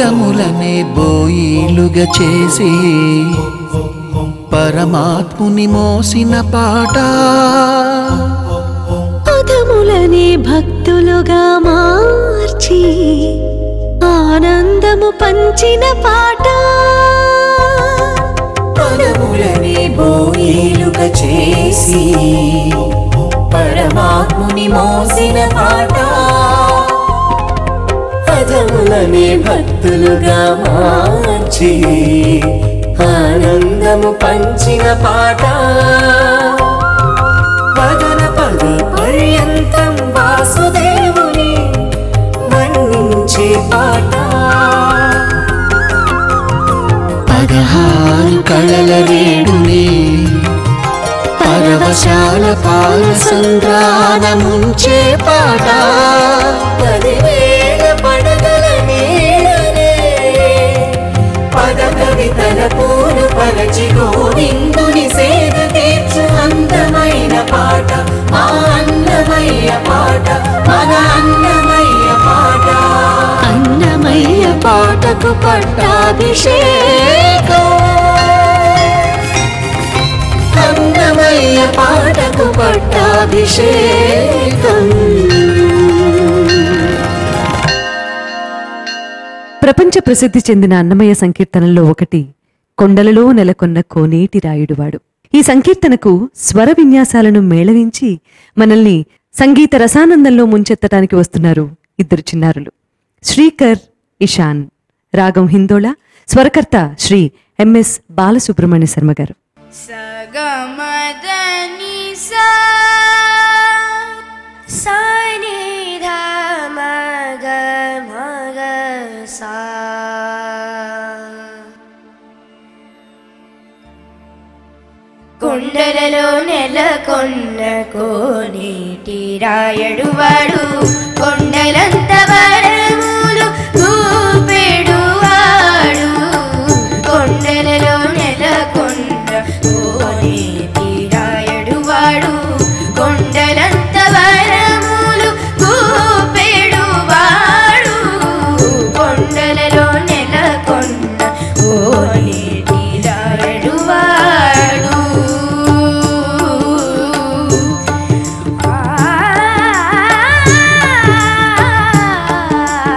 పదములనే బోయిలుగా చేసి పరమాత్ముని మోసిన పాట పదములనే భక్తులుగా మార్చి ఆనందము పంచిన పాట పదములని బోయిలుగా చేసి పరమాత్ముని మోసిన పాట పదములని భక్తులుగా మార్చి ఆనందము పంచిన పాట పదన పద పర్యంతం వాసుదేవుని వర్ణించే పాట పదహారు కళల రేడుని పరవశాల పాల సంద్రానముంచే పాట పదివేల పడగల నీడనే పద కవితల పూలు పరచి గోవిందుని సేద తీర్చు అందమైన పాట మా అన్నమయ్య పాట మన అన్నమయ్య పాట అన్నమయ్య పాటకు పట్టాభిషేకం అన్నమయ్య పాటకు పట్టాభిషేకం ప్రపంచ ప్రసిద్ధి చెందిన అన్నమయ్య సంకీర్తనల్లో ఒకటి కొండలలో నెలకొన్న కోనేటి రాయుడువాడు ఈ సంకీర్తనకు స్వర విన్యాసాలను మేళవించి మనల్ని సంగీత రసానందంలో ముంచెత్తడానికి వస్తున్నారు ఇద్దరు చిన్నారులు శ్రీకర్ ఇషాన్ రాగం హిందోళ స్వరకర్త శ్రీ ఎంఎస్ బాలసుబ్రహ్మణ్య శర్మ గారు సగమదని సా సాని మగ మగ సా కొండలలో నెలకొన్న కోనేటి రాయడువాడు కొండలంత వరములు చూపెడువాడు కొండలలో నెలకొన్న కోనేటి రాయడువాడు కొండలంత వరములు చూపెడువాడు కొండలలో నెలకొన్న కోనేటి రాయడువాడు ఆ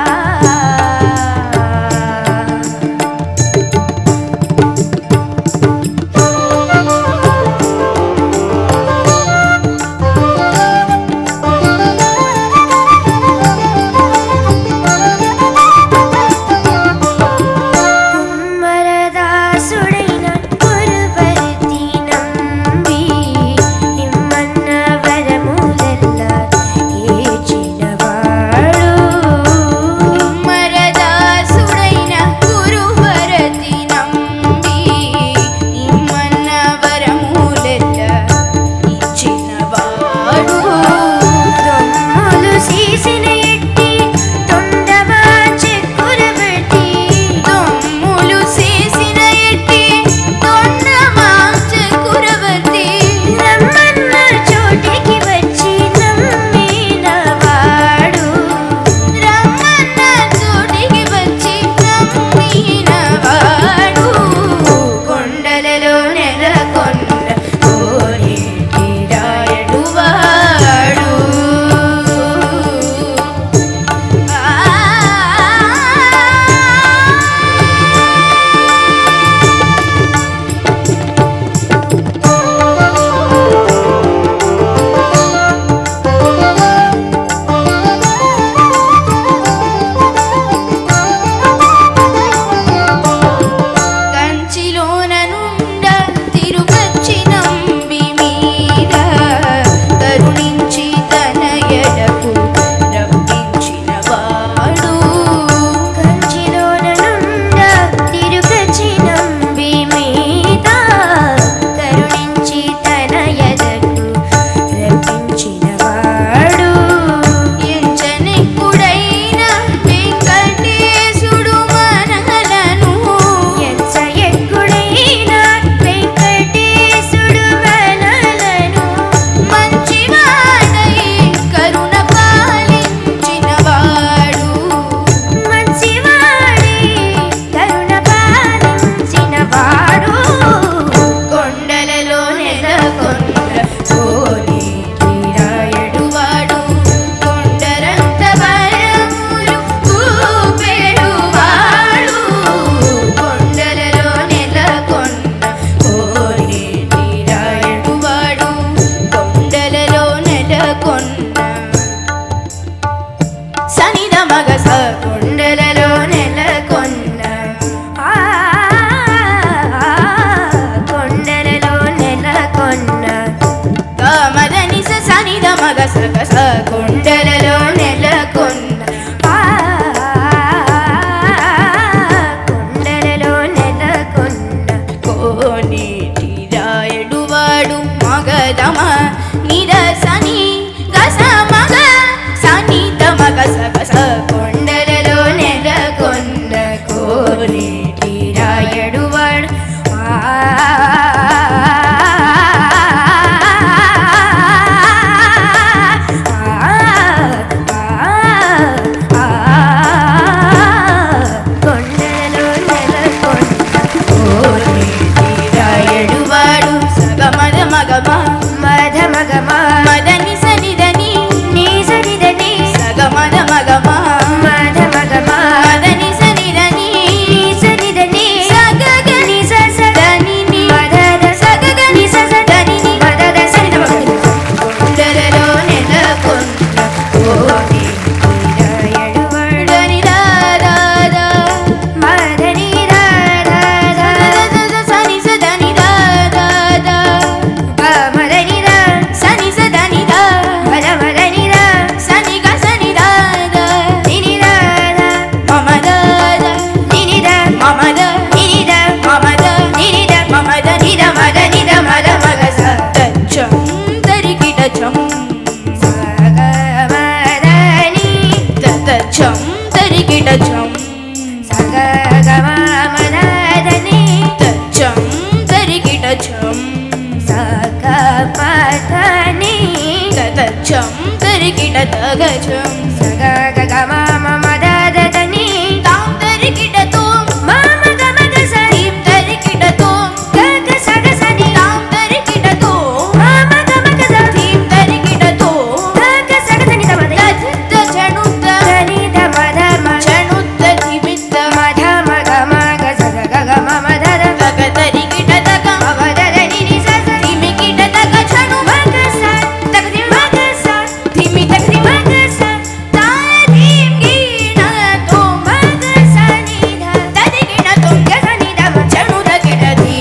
సగ పదని గదచం తరికిట తగచం సగ గగ మామ మదదని తాం తరికిట తోం మామ గమ గస తీం తరికిట తోం గగ సగ సని తాం తరికిట తోం మామ గమ గస తీం తరికిట తోం గగ సగ సని తమ గద చణుత సని ధమ ధమ చణుత ధిమిత మధ మగ మగ సగ గగ మమ ధర గగ తరికిట తగ మమ ధర నిని సస ధిమికిట తగ చణు మగ స తగ ధి మగ స ధిమి తగ ధి మగ స తా ధిం గీణ తో మగ స ని ధ తది గిణ తో గ స ని ధ మ చణు ధ గిట ధీ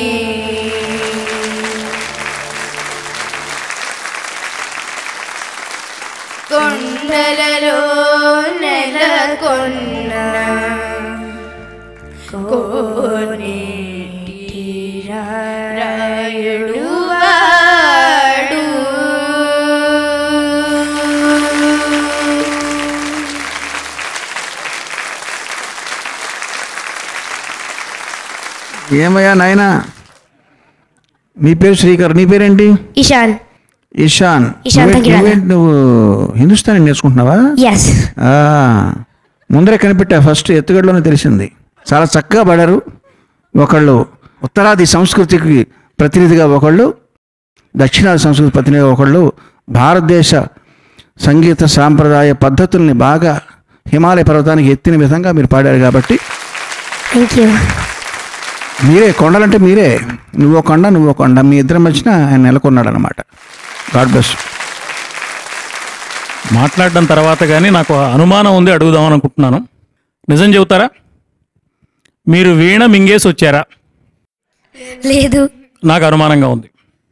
కొండలలో నెలకొన్న కోనేటి రాయుడు వాడు ఏమయ్యా నాయనా నీ పేరు శ్రీకర్ నీ పేరేంటి ఇషాన్ ఇషాన్ ఇషాన్ నువ్వే- తగిరాల. నువ్వే- నువ్వు హిందుస్థానీ నేర్చుకుంటున్నావా ఎస్ ఆ, ముందరే కనిపెట్టా ఫస్ట్ ఎత్తుగడలోనే తెలిసింది చాలా చక్కగా పాడారు ఒకళ్ళు ఉత్తరాది సంస్కృతికి ప్రతినిధిగా ఒకళ్ళు దక్షిణాది సంస్కృతి ప్రతినిధిగా ఒకళ్ళు భారతదేశ సంగీత సాంప్రదాయ పద్ధతుల్ని బాగా హిమాలయ పర్వతానికి ఎత్తిన విధంగా మీరు పాడారు కాబట్టి థ్యాంక్ యూ మీరే కొండలంటే మీరే నువ్వో కొండ నువ్వో కొండ మీ ఇద్దరి మధ్యన ఆయన నెలకొన్నాడు అనమాట గాడ్ బ్లెస్ మాట్లాడడం తర్వాత కానీ నాకు అనుమానం ఉంది అడుగుదాం అనుకుంటున్నాను నిజం చెబుతారా మీరు వీణ మింగేసి వచ్చారా లేదు నాకు అనుమానంగా ఉంది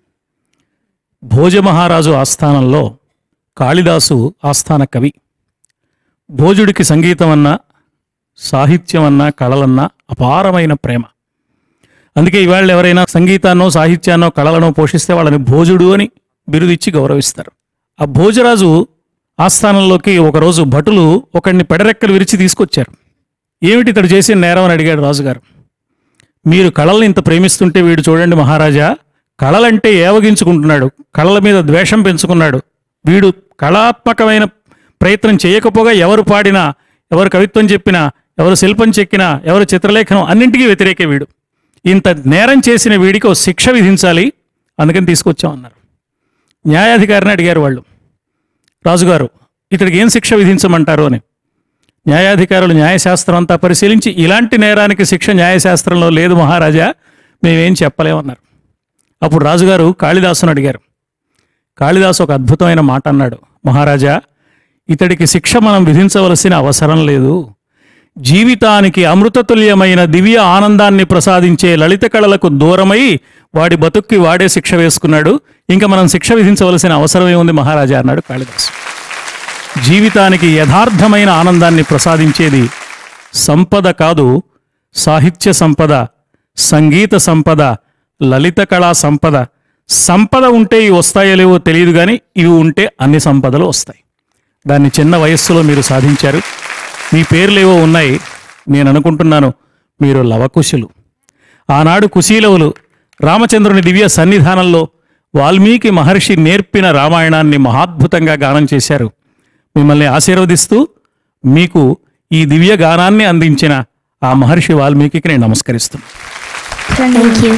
భోజ మహారాజు ఆస్థానంలో కాళిదాసు ఆస్థాన కవి భోజుడికి సంగీతం అన్నా సాహిత్యం అన్నా కళలన్నా అపారమైన ప్రేమ అందుకే ఇవాళ ఎవరైనా సంగీతాన్నో సాహిత్యాన్నో కళలను పోషిస్తే వాళ్ళని భోజుడు అని బిరుదిచ్చి గౌరవిస్తారు ఆ భోజరాజు ఆస్థానంలోకి ఒకరోజు భటులు ఒకడిని పెడరెక్కలు విరిచి తీసుకొచ్చారు ఏమిటి ఇతడు చేసిన నేరం అని అడిగాడు రాజుగారు మీరు కళల్ని ఇంత ప్రేమిస్తుంటే వీడు చూడండి మహారాజా కళలంటే ఏవగించుకుంటున్నాడు కళల మీద ద్వేషం పెంచుకున్నాడు వీడు కళాత్మకమైన ప్రయత్నం చేయకపోగా ఎవరు పాడినా ఎవరు కవిత్వం చెప్పినా ఎవరు శిల్పం చెక్కినా ఎవరు చిత్రలేఖనం అన్నింటికీ వ్యతిరేకే వీడు ఇంత నేరం చేసిన వీడికి ఓ శిక్ష విధించాలి అందుకని తీసుకొచ్చామన్నారు న్యాయాధికారిని అడిగారు వాళ్ళు రాజుగారు ఇతడికి ఏం శిక్ష విధించమంటారు అని న్యాయాధికారులు న్యాయశాస్త్రం అంతా పరిశీలించి ఇలాంటి నేరానికి శిక్ష న్యాయశాస్త్రంలో లేదు మహారాజా మేమేం చెప్పలేమన్నారు అప్పుడు రాజుగారు కాళిదాసును అడిగారు కాళిదాసు ఒక అద్భుతమైన మాట అన్నాడు మహారాజా ఇతడికి శిక్ష మనం విధించవలసిన అవసరం లేదు జీవితానికి అమృతతుల్యమైన దివ్య ఆనందాన్ని ప్రసాదించే లలిత కళలకు దూరమై వాడి బతుక్కి వాడే శిక్ష వేసుకున్నాడు ఇంకా మనం శిక్ష విధించవలసిన అవసరం ఏముంది మహారాజా అన్నాడు కాళిదాసు జీవితానికి యథార్థమైన ఆనందాన్ని ప్రసాదించేది సంపద కాదు సాహిత్య సంపద సంగీత సంపద లలిత కళా సంపద సంపద ఉంటే ఇవి వస్తాయో లేవో తెలియదు కానీ ఇవి ఉంటే అన్ని సంపదలు వస్తాయి దాన్ని చిన్న వయస్సులో మీరు సాధించారు మీ పేర్లేవో ఉన్నాయి నేను అనుకుంటున్నాను మీరు లవకుశులు ఆనాడు కుశీలవులు రామచంద్రుని దివ్య సన్నిధానంలో వాల్మీకి మహర్షి నేర్పిన రామాయణాన్ని మహాద్భుతంగా గానం చేశారు మిమ్మల్ని ఆశీర్వదిస్తూ మీకు ఈ దివ్య గానాన్ని అందించిన ఆ మహర్షి వాల్మీకి నేను నమస్కరిస్తున్నాను థ్యాంక్ యూ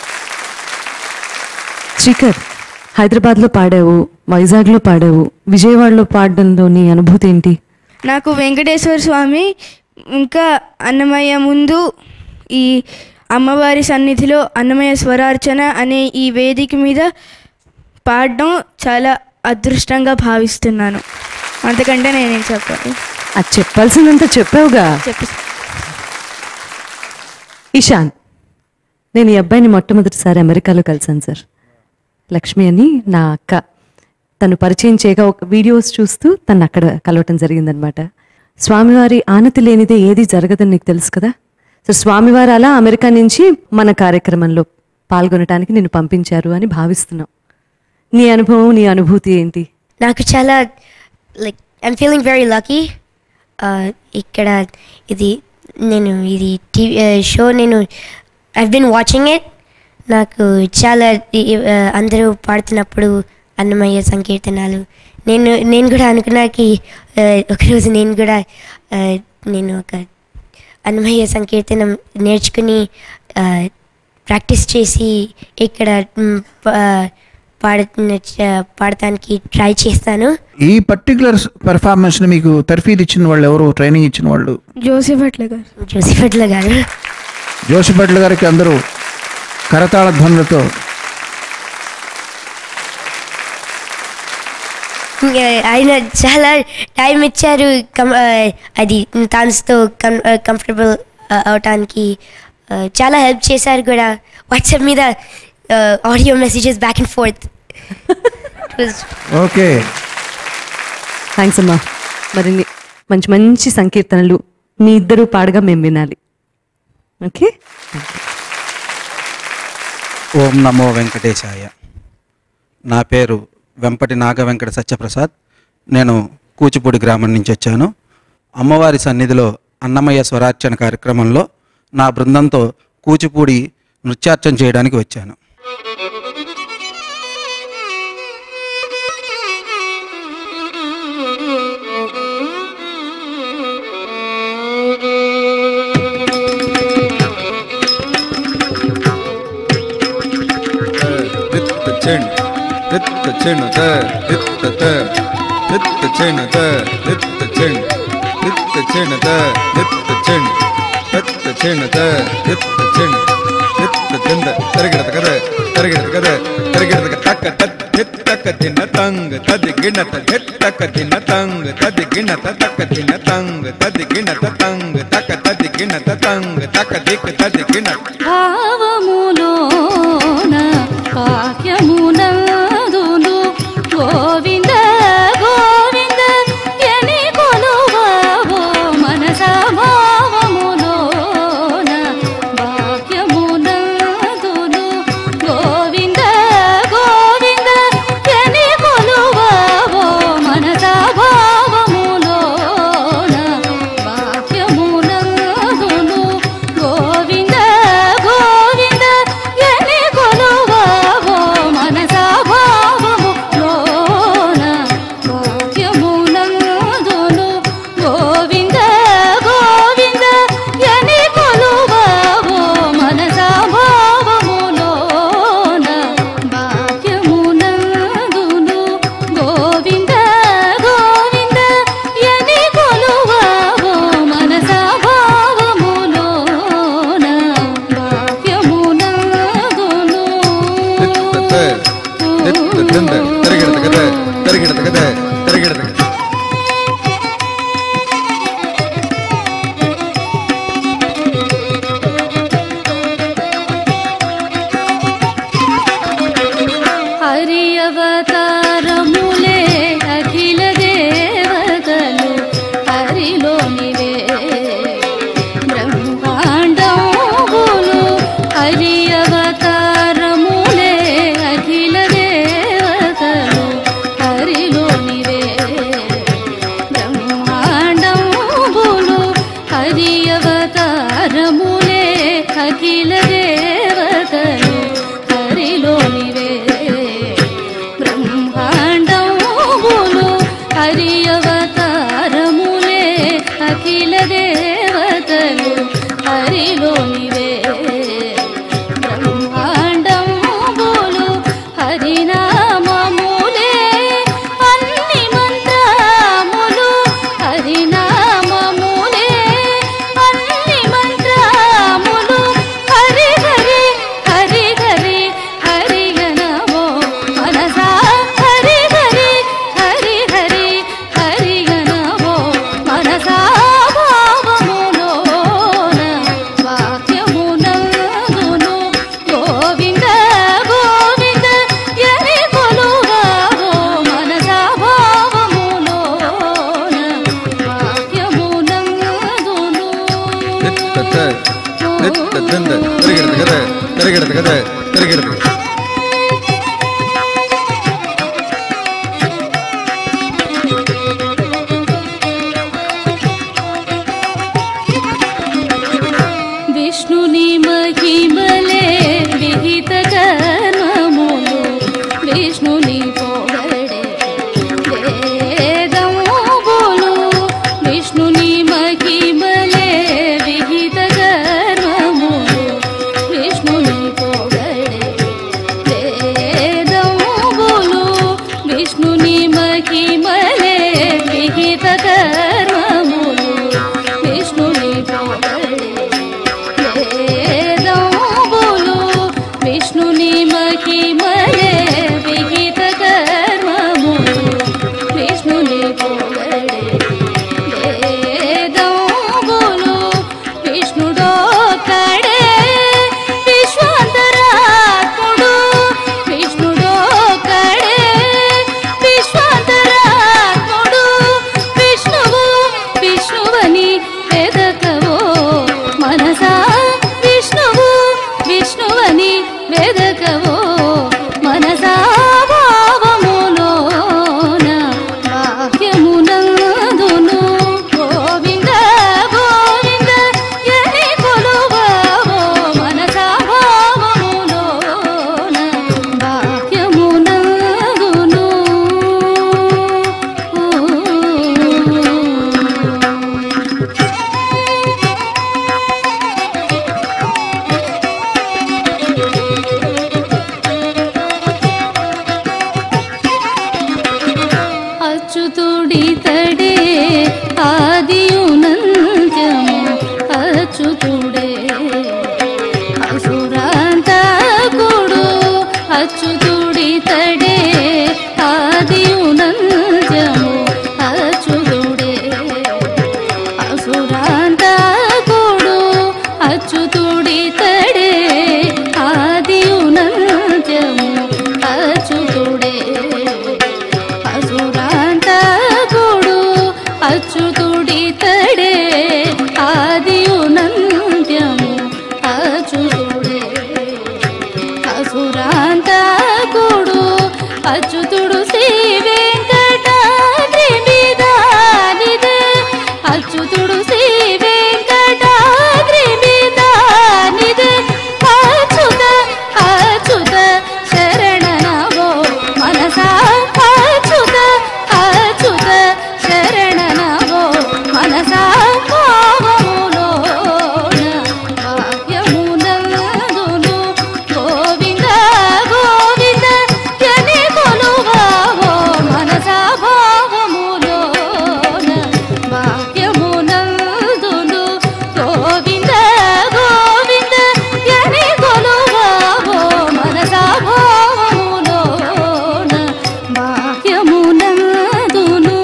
శ్రీకర్ హైదరాబాద్లో పాడావు వైజాగ్లో పాడావు విజయవాడలో పాడడంలో నీ అనుభూతి ఏంటి నాకు వెంకటేశ్వర స్వామి ఇంకా అన్నమయ్య ముందు ఈ అమ్మవారి సన్నిధిలో అన్నమయ్య స్వరార్చన అనే ఈ వేదిక మీద పాడడం చాలా అదృష్టంగా భావిస్తున్నాను అంతకంటే నేనేం చెప్పాలి అది చెప్పాల్సిందంత చెప్పావుగా చెప్పి ఇషాన్ నేను ఈ అబ్బాయిని మొట్టమొదటిసారి అమెరికాలో కలిశాను సార్ లక్ష్మి అని నా అక్క తను పరిచయం చేయగా ఒక వీడియోస్ చూస్తూ తను అక్కడ కలవటం జరిగిందనమాట స్వామివారి ఆనతి లేనిదే ఏది జరగదని నీకు తెలుసు కదా సో స్వామివారు అలా అమెరికా నుంచి మన కార్యక్రమంలో పాల్గొనటానికి నిన్ను పంపించారు అని భావిస్తున్నాం నీ అనుభవం నీ అనుభూతి ఏంటి నాకు చాలా like I'm feeling very lucky ఇక్కడ ఇది నేను ఇది టీవీ షో నేను ఐ బిన్ వాచింగ్ ఇట్ నాకు చాలా ఈ- ఆ, అందరూ పాడుతున్నప్పుడు అన్నమయ్య సంకీర్తనాలు నేను నేను కూడా అనుకున్నాకి ఆ, ఒకరోజు నేను కూడా ఆ, నేను ఒక అన్నమయ్య సంకీర్తనం నేర్చుకుని ఆ, ప్రాక్టీస్ చేసి ఇక్కడ మ్, పా- పాడ పాడటానికి ట్రై చేస్తాను ఈ పర్టికులర్ పెర్ఫార్మెన్స్ని మీకు తర్ఫీదు ఇచ్చిన వాళ్ళు ఎవరు ట్రైనింగ్ ఇచ్చిన వాళ్ళు జోసెఫ్ అట్ల గారు జోసిఫట్ల గారు జోసిపట్ల గారికి అందరూ కరతాళ ధ్వనులతో ఇంకా ఆయన చాలా టైం ఇచ్చారు కం ఆ, అది డాన్స్తో కం కంఫర్టబుల్ అవటానికి ఆ, చాలా హెల్ప్ చేశారు కూడా వాట్సాప్ మీద audio messages back and forth okay thanks అమ్మా మరిన్ని మంచి మంచి సంకీర్తనలు మీ ఇద్దరు పాడగా మేము వినాలి ఓకే ఓం నమో వెంకటేశాయ నా పేరు వెంపటి నాగ వెంకట సత్యప్రసాద్ నేను కూచిపూడి గ్రామం నుంచి వచ్చాను అమ్మవారి సన్నిధిలో అన్నమయ్య స్వరార్చన కార్యక్రమంలో నా బృందంతో కూచిపూడి నృత్యార్చన చేయడానికి వచ్చాను విత్త చెణ్ విత్త చెణ్ ద విత్త త విత్త చెణ్ ద విత్త చెణ్ విత్త చెణ్ ద విత్త చెణ్ విత్త చెణ్ ద విత్త చెణ్ విత్త చెంద తరగిడత కద తరగిడత కద తరగిడత తక్క తద్ హిత్ తక్క తిన్న తంగ్ తది గిణత హిత్ తక్క తిన్న తంగ్ తది గిణత తక్క తిన్న తంగ్ తది గిణత తంగ్ తక్క తది గిణత తంగ్ తక్క దిక్ తది గిణత భావములోన వాక్యమునందును గోవింద గోవింద ఎని కొలువవో మనస భావములోన వాక్యమునందును గోవింద గోవింద ఎని కొలువవో మనస భావములోన వాక్యమునందును గోవింద గోవింద ఎని కొలువవో మనస భావములోన వాక్యమునందును గోవింద గోవింద ఎని కొలువవో మనస భావములోన వాక్యమునందును గోవింద గోవింద ఎని కొలువవో మనస భావములోన వాక్యమునందును విత్త తింద తరగిడత కద తరగిడత కద తరగిడత కద హరి అవతారములే అఖిల దేవతలు హరిలోనివే బ్రహ్మాండములు హరి అవతారములే అఖిల దేవతలు హరిలోనివే అచ్యుతుడితడే ఆదియునంజము అచ్యుతుడే అసురాంతకుడు అచ్యుతుడితడే ఆదియునంజము అచ్యుతుడే అసురాంతకుడు అచ్యుతుడితడే ఆదియునంద్యము అచ్యుతుడే అసురాంతకుడు అచ్యుతుడు శ్రీ వెంకటాద్రి విధానిదే అచ్యుతుడు శ్రీ వెంకటాద్రి విధానిదే అచ్యుత అచ్యుత శరణనవో మనసా అచ్యుత అచ్యుత శరణనవో మనసా భావములోన వాక్యమునందును గోవింద గోవింద జని కొలువావో మనసా భావములోన వాక్యమునందును గోవింద గోవింద జని కొలువావో మనసా భావములోన వాక్యమునందును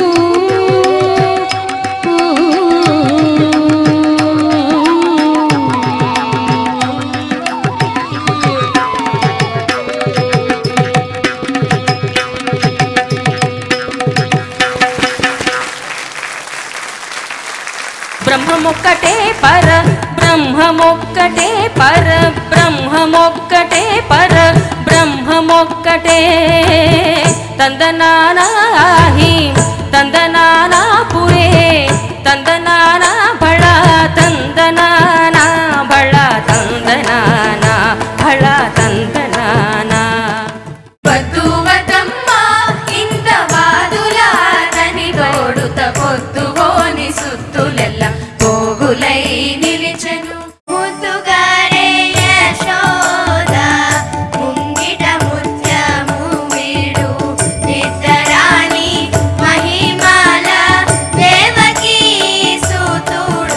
బ్రహ్మమొక్కటే పర బ్రహ్మమొక్కటే పర బ్రహ్మమొక్కటే పర బ్రహ్మమొక్కటే తందనానాహి తందనానా పురే తందనానా బళ తందనానా బళ తందనానా బళ తందనానా వద్దువతమ్మ ఇంత వాదులాదని తోడుత పొద్దుగోని సుత్తులెల్ల పోగులై నిలిచెను ముద్దుగారే యశోద ముంగిట ముత్యము వీడు నిద్దరాని మహిమాల దేవకీ సూతుడు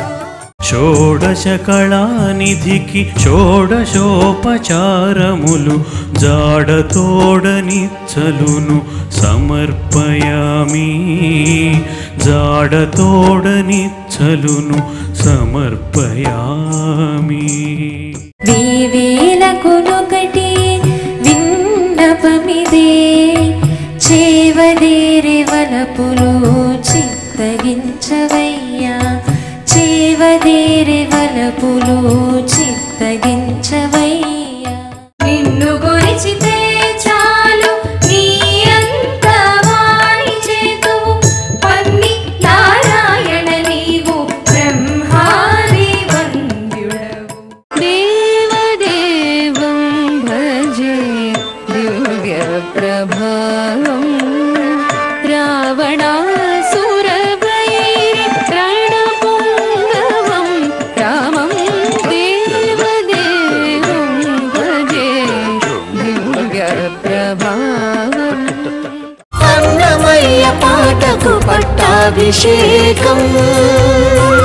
షోడశకళానిధికి షోడశోపచారములు జాడతోడనిచ్చలును సమర్పయామి జాడతోడనిచ్చలును సమర్పయామి వేవేలకునొకటి విన్నపమిదే చేవదేరి వలపులు చిత్తగించవయ్యా చేవదేరి వలపులు చిత్తగించవయ్యా నిన్ను గురిచితే చాలు నీ అంత వాణి చేతువు పన్ని నారాయణ నీవు బ్రహ్మాది వంద్యుడవు దేవదేవం భజే దివ్య ప్రభావం రావణాసురవైరి రణపుంగవం రామం దేవదేవం భజే దివ్య ప్రభావం అన్నమయ్య పాటకు పట్టాభిషేకం